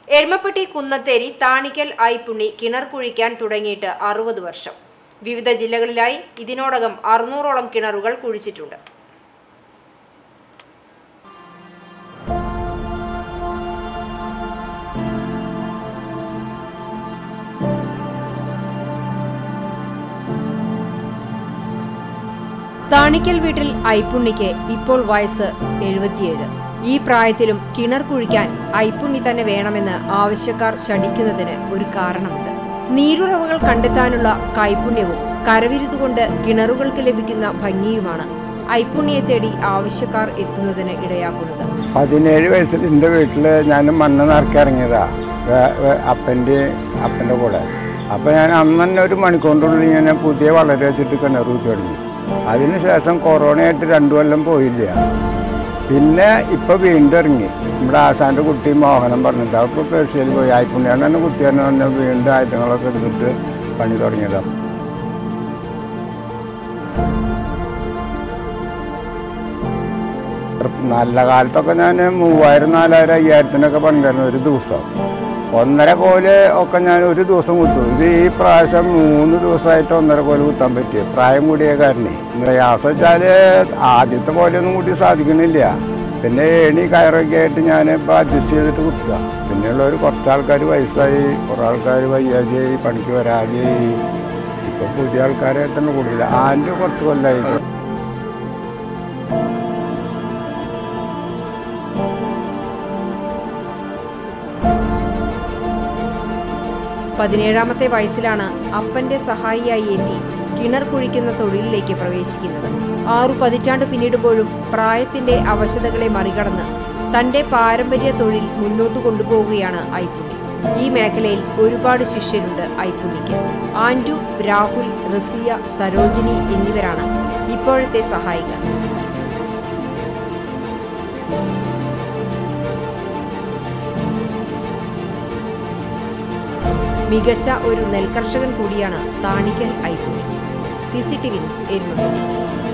എരുമപ്പെട്ടി കുന്നത്തേരി താണിക്കൽ ഐപ്പുണ്ണി കിണർ കുഴിക്കാൻ തുടങ്ങിയിട്ട് അറുപത് വർഷം വിവിധ ജില്ലകളിലായി ഇതിനോടകം അറുന്നൂറോളം കിണറുകൾ കുഴിച്ചിട്ടുണ്ട് താണിക്കൽ വീട്ടിൽ ഐപ്പുണ്ണിക്ക് ഇപ്പോൾ വയസ്സ് എഴുപത്തിയേഴ് ഈ പ്രായത്തിലും കിണർ കുഴിക്കാൻ ഐപ്പുണ്ണി തന്നെ വേണമെന്ന് ആവശ്യക്കാർ ശഠിക്കുന്നതിന് ഒരു കാരണമുണ്ട് നീരുറവുകൾ കണ്ടെത്താനുള്ള കൈപുണ്യവും കരവിരുതുകൊണ്ട് കിണറുകൾക്ക് ലഭിക്കുന്ന ഭംഗിയുമാണ് ഐപ്പുണ്ണിയെ തേടി ആവശ്യക്കാർ എത്തുന്നതിന് ഇടയാക്കുന്നത് പതിനേഴ് വയസ്സിൽ എൻ്റെ വീട്ടിൽ ഞാൻ മണ്ണ് നിറക്കി ഇറങ്ങിയതാ വേ- വേ- അപ്പൻ്റെ അപ്പൻ്റെ കൂടെ അപ്പോൾ ഞാൻ അന്ന് തന്നെ ഒരു മണിക്കൂറിനുള്ളിൽ ഞാൻ പുതിയ വളരെ വെച്ചിട്ട് കിണർ കുത്തി തുടങ്ങി അതിനുശേഷം കൊറോണയായിട്ട് രണ്ടു കൊല്ലം പോയില്ല പിന്നെ ഇപ്പോൾ വീണ്ടും ഇറങ്ങി നമ്മുടെ ആശാൻ്റെ കുട്ടി മോഹനം പറഞ്ഞിട്ട് അപ്പോൾ പേർഷ്യയിൽ പോയി ആയിപ്പുണ്യാണ് തന്നെ കുത്തിയെന്ന് പറഞ്ഞാൽ വീണ്ടും ആയുധങ്ങളൊക്കെ എടുത്തിട്ട് പണി തുടങ്ങിയതാണ് നല്ല കാലത്തൊക്കെ ഞാൻ മൂവായിരം നാലായിരം അയ്യായിരത്തിനൊക്കെ പണിതായിരുന്നു ഒരു ദിവസം ഒന്നര കോല് ഒക്കെ ഞാൻ ഒരു ദിവസം കുത്തും ഇത് ഈ പ്രാവശ്യം മൂന്ന് ദിവസമായിട്ട് ഒന്നര കോല് കുത്താൻ പറ്റി പ്രായം കൂടിയ കാരണേ പ്രയാസം വെച്ചാൽ ആദ്യത്തെ പോലെയൊന്നും കൂടി സാധിക്കണില്ല പിന്നെ ഏണി കയറൊക്കെ ആയിട്ട് ഞാൻ ഇപ്പോൾ അഡ്ജസ്റ്റ് ചെയ്തിട്ട് കുത്തുക പിന്നെയുള്ളവർ കുറച്ച് ആൾക്കാർ വയസ്സായി കുറേ ആൾക്കാർ വയ്യാതെയായി പണിക്ക് വരാതെയായി ഇപ്പം പുതിയ ആൾക്കാരായിട്ടാണ് കൂടുതൽ ആൻ്റെ കുറച്ച് കൊല്ലമായി പതിനേഴാമത്തെ വയസ്സിലാണ് അപ്പന്റെ സഹായിയായി എത്തി കിണർ കുഴിക്കുന്ന തൊഴിലിലേക്ക് പ്രവേശിക്കുന്നത് ആറു പതിറ്റാണ്ട് പിന്നിടുമ്പോഴും പ്രായത്തിന്റെ അവശതകളെ മറികടന്ന് തന്റെ പാരമ്പര്യ തൊഴിൽ മുന്നോട്ട് കൊണ്ടുപോവുകയാണ് ഐപ്പുണ്ണി ഈ മേഖലയിൽ ഒരുപാട് ശിഷ്യരുണ്ട് ഐപ്പുണ്ണിക്ക് ആൻഡു രാഹുൽ റസിയ സരോജിനി എന്നിവരാണ് ഇപ്പോഴത്തെ സഹായികൾ മികച്ച ഒരു നെൽകർഷകൻ കൂടിയാണ് Thanikkal Aippunni C C T V news Erumapetty